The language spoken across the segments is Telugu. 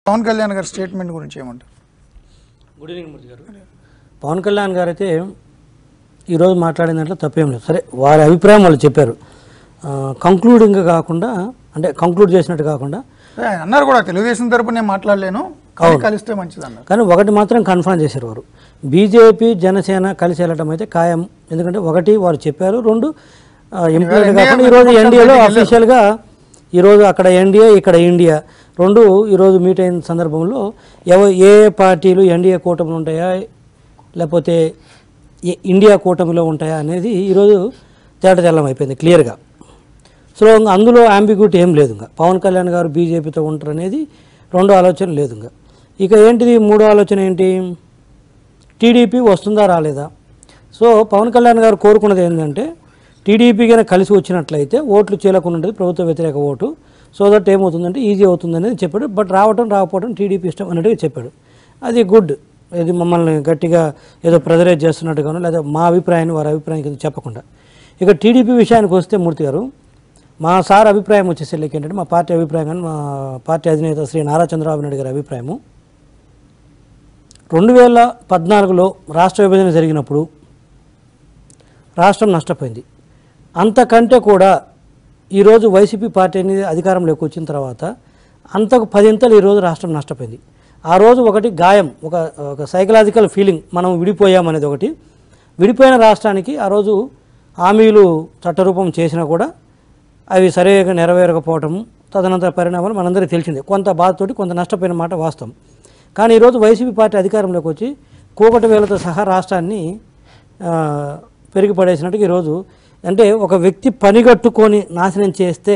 పవన్ కళ్యాణ్ గారి స్టేట్మెంట్ గురించి ఏమంటారు గుడ్ ఈవినింగ్ మూర్తి గారు పవన్ కళ్యాణ్ గారు అయితే ఈరోజు మాట్లాడిన దాంట్లో తప్పేం లేదు సరే వారి అభిప్రాయం వాళ్ళు చెప్పారు కంక్లూడింగ్ కాకుండా అంటే కంక్లూడ్ చేసినట్టు కాకుండా అదే ఆయన అన్నారు కూడా తెలుగుదేశం తరపు నేను మాట్లాడలేను కానీ కలిస్తే మంచిది అన్నారు కానీ ఒకటి మాత్రం కన్ఫర్మ్ చేశారు వారు బీజేపీ జనసేన కలిసి వెళ్ళటం అయితే ఖాయం ఎందుకంటే ఒకటి వారు చెప్పారు రెండు ఇంప్లిమెంట్ కాకుండా ఈరోజు ఎన్డీఏలో అఫీషియల్గా ఈరోజు అక్కడ ఎన్డీఏ ఇక్కడ ఇండియా రెండు ఈరోజు మీట్ అయిన సందర్భంలో ఎవ ఏ ఏ పార్టీలు ఎన్డీఏ కూటమిలో ఉంటాయా లేకపోతే ఈ ఇండియా కూటమిలో ఉంటాయా అనేది ఈరోజు తేట తెల్లం అయిపోయింది క్లియర్గా సో ఇంకా అందులో అంబిగ్యూటీ ఏం లేదు ఇంకా పవన్ కళ్యాణ్ గారు బీజేపీతో ఉంటారు అనేది రెండో ఆలోచన లేదు ఇంకా ఇక ఏంటిది మూడో ఆలోచన ఏంటి టీడీపీ వస్తుందా రాలేదా సో పవన్ కళ్యాణ్ గారు కోరుకున్నది ఏంటంటే టీడీపీ కనుక కలిసి వచ్చినట్లయితే ఓట్లు చీలకుండా ఉంటుంది ప్రభుత్వ వ్యతిరేక ఓటు సో దట్ ఏమవుతుందంటే ఈజీ అవుతుంది అనేది చెప్పాడు బట్ రావటం రాకపోవడం టీడీపీ ఇష్టం అన్నట్టుగా చెప్పాడు అది గుడ్ ఇది మమ్మల్ని గట్టిగా ఏదో ప్రెజరైజ్ చేస్తున్నట్టుగాను లేదా మా అభిప్రాయాన్ని వారి అభిప్రాయం కింద చెప్పకుండా ఇక టీడీపీ విషయానికి వస్తే మూర్తి గారు మా సార్ అభిప్రాయం వచ్చేసరికి ఏంటంటే మా పార్టీ అభిప్రాయం కానీ మా పార్టీ అధినేత శ్రీ నారా చంద్రబాబు నాయుడు గారి అభిప్రాయము రెండు వేల పద్నాలుగులో రాష్ట్ర విభజన జరిగినప్పుడు రాష్ట్రం నష్టపోయింది అంతకంటే కూడా ఈరోజు వైసీపీ పార్టీ అనేది అధికారంలోకి వచ్చిన తర్వాత అంతకు పదింతలు ఈరోజు రాష్ట్రం నష్టపోయింది ఆ రోజు ఒకటి గాయం ఒక ఒక సైకలాజికల్ ఫీలింగ్ మనం విడిపోయామనేది ఒకటి విడిపోయిన రాష్ట్రానికి ఆ రోజు హామీలు చట్టరూపం చేసినా కూడా అవి సరిగా నెరవేరకపోవటం తదనంతర పరిణామాలు మనందరికీ తెలిసిందే కొంత బాధతోటి కొంత నష్టపోయిన మాట వాస్తవం కానీ ఈరోజు వైసీపీ పార్టీ అధికారంలోకి వచ్చి కూకటి వేలతో సహా రాష్ట్రాన్ని ఆ, పెరిగి పడేసినట్టుగా ఈరోజు అంటే ఒక వ్యక్తి పనిగట్టుకొని నాశనం చేస్తే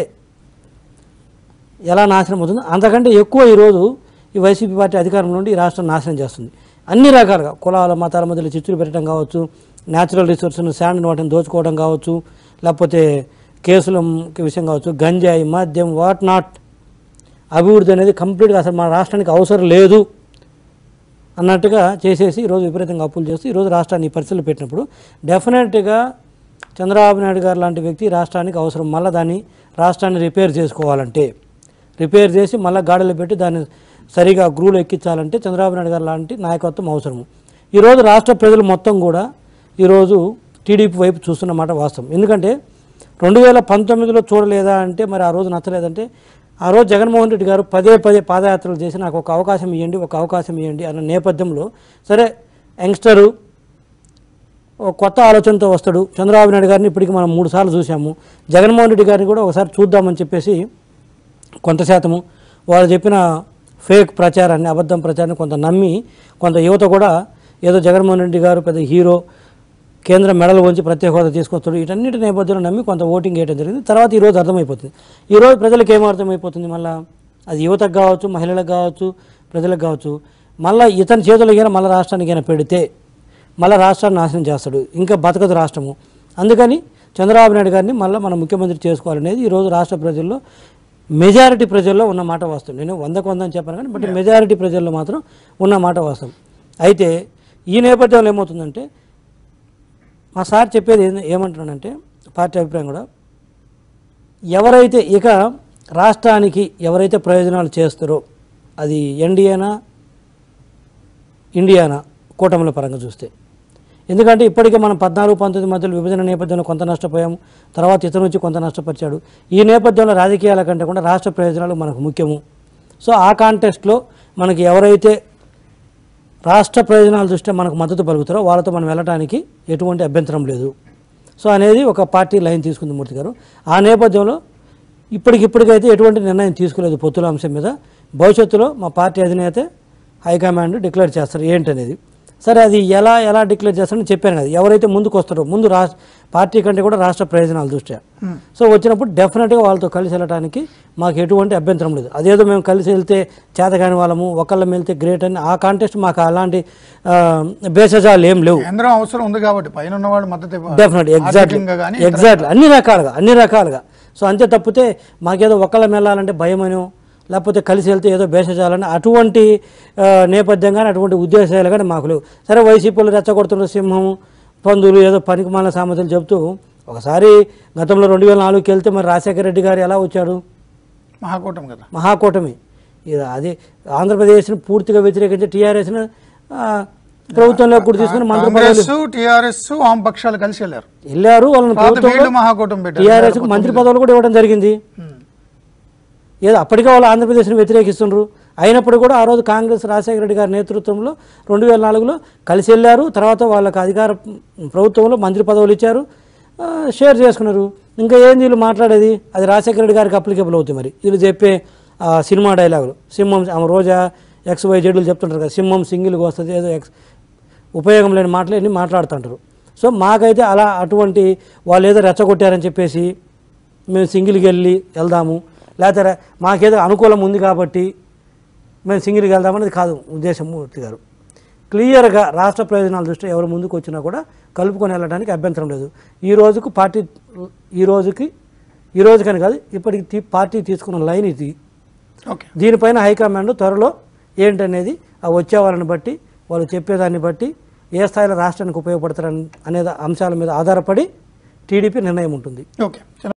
ఎలా నాశనం అవుతుందో అంతకంటే ఎక్కువ ఈరోజు ఈ వైసీపీ పార్టీ అధికారం నుండి ఈ రాష్ట్రం నాశనం చేస్తుంది అన్ని రకాలుగా కులాల మతాల మధ్యలో చిచ్చులు పెట్టడం కావచ్చు న్యాచురల్ రిసోర్స్ను శాండ్ వాటిని దోచుకోవడం కావచ్చు లేకపోతే కేసుల విషయం కావచ్చు గంజాయి మద్యం వాట్ నాట్ అభివృద్ధి అనేది కంప్లీట్గా అసలు మన రాష్ట్రానికి అవసరం లేదు అన్నట్టుగా చేసేసి ఈరోజు విపరీతంగా అప్పులు చేస్తూ ఈరోజు రాష్ట్రాన్ని ఈ పరిస్థితులు పెట్టినప్పుడు డెఫినెట్గా చంద్రబాబు నాయుడు గారు లాంటి వ్యక్తి రాష్ట్రానికి అవసరం మళ్ళీ దాన్ని రాష్ట్రాన్ని రిపేర్ చేసుకోవాలంటే రిపేర్ చేసి మళ్ళీ గాడిలో పెట్టి దాన్ని సరిగా గ్రూలు ఎక్కించాలంటే చంద్రబాబు నాయుడు గారు లాంటి నాయకత్వం అవసరము ఈరోజు రాష్ట్ర ప్రజలు మొత్తం కూడా ఈరోజు టీడీపీ వైపు చూస్తున్నమాట వాస్తవం ఎందుకంటే రెండు వేల పంతొమ్మిదిలో చూడలేదా అంటే మరి ఆ రోజు నచ్చలేదంటే ఆ రోజు జగన్మోహన్ రెడ్డి గారు పదే పదే పాదయాత్రలు చేసి నాకు ఒక అవకాశం ఇవ్వండి ఒక అవకాశం ఇవ్వండి అన్న నేపథ్యంలో సరే యంగ్స్టరు ఓ కొత్త ఆలోచనతో వస్తాడు చంద్రబాబు నాయుడు గారిని ఇప్పటికి మనం మూడు సార్లు చూసాము జగన్మోహన్ రెడ్డి గారిని కూడా ఒకసారి చూద్దామని చెప్పేసి కొంత శాతము వాళ్ళు చెప్పిన ఫేక్ ప్రచారాన్ని అబద్ధం ప్రచారాన్ని కొంత నమ్మి కొంత యువత కూడా ఏదో జగన్మోహన్ రెడ్డి గారు పెద్ద హీరో కేంద్ర మెడలు వంచి ప్రత్యేక హోదా తీసుకొస్తాడు వీటన్నిటి నేపథ్యంలో నమ్మి కొంత ఓటింగ్ వేయడం జరిగింది తర్వాత ఈరోజు అర్థమైపోతుంది ఈరోజు ప్రజలకు ఏం అర్థమైపోతుంది మళ్ళీ అది యువతకు కావచ్చు మహిళలకు కావచ్చు ప్రజలకు కావచ్చు మళ్ళీ ఇతని చేతులకైనా మళ్ళీ రాష్ట్రానికైనా పెడితే మళ్ళీ రాష్ట్రాన్ని నాశనం చేస్తాడు ఇంకా బతకదు రాష్ట్రము అందుకని చంద్రబాబు నాయుడు గారిని మళ్ళీ మనం ముఖ్యమంత్రి చేసుకోవాలనేది ఈరోజు రాష్ట్ర ప్రజల్లో మెజారిటీ ప్రజల్లో ఉన్న మాట వాస్తవం నేను వందకు వంద అని చెప్పాను కానీ బట్ మెజారిటీ ప్రజల్లో మాత్రం ఉన్న మాట వాస్తవం అయితే ఈ నేపథ్యంలో ఏమవుతుందంటే మా సార్ చెప్పేది ఏంది- ఏమంటున్నానంటే పార్టీ అభిప్రాయం కూడా ఎవరైతే ఇక రాష్ట్రానికి ఎవరైతే ప్రయోజనాలు చేస్తారో అది ఎన్డీఏనా ఇండియానా కూటమిల పరంగా చూస్తే ఎందుకంటే ఇప్పటికే మనం పద్నాలుగు పంతొమ్మిది మధ్యలో విభజన నేపథ్యంలో కొంత నష్టపోయాము తర్వాత ఇతను నుంచి కొంత నష్టపరిచాడు ఈ నేపథ్యంలో రాజకీయాల కంటే కూడా రాష్ట్ర ప్రయోజనాలు మనకు ముఖ్యము సో ఆ కాంటెస్ట్లో మనకి ఎవరైతే రాష్ట్ర ప్రయోజనాల దృష్ట్యా మనకు మద్దతు పలుకుతారో వాళ్ళతో మనం వెళ్ళడానికి ఎటువంటి అభ్యంతరం లేదు సో అనేది ఒక పార్టీ లైన్ తీసుకుంది మూర్తి గారు ఆ నేపథ్యంలో ఇప్పటికిప్పటికైతే ఎటువంటి నిర్ణయం తీసుకోలేదు పొత్తుల అంశం మీద భవిష్యత్తులో మా పార్టీ అధినేత హైకమాండ్ డిక్లేర్ చేస్తారు ఏంటనేది సరే అది ఎలా ఎలా డిక్లేర్ చేస్తారని చెప్పాను కదా ఎవరైతే ముందుకు వస్తారో ముందు రాష్ట్ర పార్టీ కంటే కూడా రాష్ట్ర ప్రయోజనాల దృష్ట్యా సో వచ్చినప్పుడు డెఫినెట్గా వాళ్ళతో కలిసి వెళ్ళడానికి మాకు ఎటువంటి అభ్యంతరం లేదు అదేదో మేము కలిసి వెళ్తే చేతకాని వాళ్ళము ఒకళ్ళం వెళ్తే గ్రేట్ అని ఆ కాంటెస్ట్ మాకు అలాంటి ఆ, భేషజాలు ఏం లేవు కేంద్రం అవసరం ఉంది కాబట్టి పైన ఉన్నవాళ్ళు మద్దతు ఇవ్వాలి. డెఫినెట్ ఎగ్జాక్ట్లీ ఆర్థికంగా కానీ ఎగ్జాక్ట్లీ అన్ని రకాలుగా అన్ని రకాలుగా సో అంతే తప్పితే మాకేదో ఒకళ్ళం వెళ్ళాలంటే భయమనో లేకపోతే కలిసి వెళ్తే ఏదో భేషజాలని అటువంటి ఆ, నేపథ్యం కానీ అటువంటి ఉద్దేశాలు కానీ మాకు లేవు సరే వైసీపీలు రెచ్చగొడుతున్న సింహం పందులు ఏదో పనికిమాల సామెతలు చెబుతూ ఒకసారి గతంలో రెండు వేల నాలుగుకి వెళ్తే మరి రాజశేఖర రెడ్డి గారు ఎలా వచ్చాడు మహాకూటమి కదా మహాకూటమి ఇది అదే ఆంధ్రప్రదేశ్ని పూర్తిగా వ్యతిరేకించి టీఆర్ఎస్ని ప్రభుత్వంలో కూడా తీసుకుని మంత్రి పదవులు కాంగ్రెస్ టిఆర్ఎస్ వామపక్షాలు కలిసి వెళ్ళారు వెళ్ళారు వాళ్ళని తర్వాత ప్రభుత్వంలో వీళ్ళు మహాకూటమి పెట్టారు టీఆర్ఎస్ మంత్రి పదవులు కూడా ఇవ్వడం జరిగింది ఉమ్. ఏదో అప్పటికే వాళ్ళు ఆంధ్రప్రదేశ్ని వ్యతిరేకిస్తుండ్రు అయినప్పుడు కూడా ఆ రోజు కాంగ్రెస్ రాజశేఖర రెడ్డి గారి నేతృత్వంలో రెండు వేల నాలుగులో కలిసి వెళ్ళారు తర్వాత వాళ్ళకి అధికార ప్రభుత్వంలో మంత్రి పదవులు ఇచ్చారు ఆ, షేర్ చేసుకున్నారు ఇంకా ఏంది వీళ్ళు మాట్లాడేది అది రాజశేఖర రెడ్డి గారికి అప్లికేబుల్ అవుతుంది మరి వీళ్ళు చెప్పే ఆ, సినిమా డైలాగులు సింహం ఆమె రోజా ఎక్స్ వై జెడ్లు చెప్తుంటారు కదా సింహం సింగిల్గా వస్తుంది ఏదో ఎక్స్ ఉపయోగం లేని మాటలు అన్నీ మాట్లాడుతుంటారు సో మాకైతే అలా అటువంటి వాళ్ళు ఏదో రెచ్చగొట్టారని చెప్పేసి మేము సింగిల్కి వెళ్ళి వెళ్దాము లేకపోతే రే- మాకేదో అనుకూలం ఉంది కాబట్టి మేము సింగిల్కి వెళ్దామనేది కాదు ఉద్దేశం మూర్తి గారు క్లియర్గా రాష్ట్ర ప్రయోజనాల దృష్ట్యా ఎవరు ముందుకు వచ్చినా కూడా కలుపుకొని వెళ్ళడానికి అభ్యంతరం లేదు ఈ రోజుకు పార్టీ ఈ రోజుకి ఈ రోజుకని కాదు ఇప్పటికి తీ- పార్టీ తీసుకున్న లైన్ ఇది ఓకే దీనిపైన హైకమాండ్ త్వరలో ఏంటనేది ఆ వచ్చే వాళ్ళని బట్టి వాళ్ళు చెప్పేదాన్ని బట్టి ఏ స్థాయిలో రాష్ట్రానికి ఉపయోగపడతారని అనే అంశాల మీద ఆధారపడి టీడీపీ నిర్ణయం ఉంటుంది ఓకే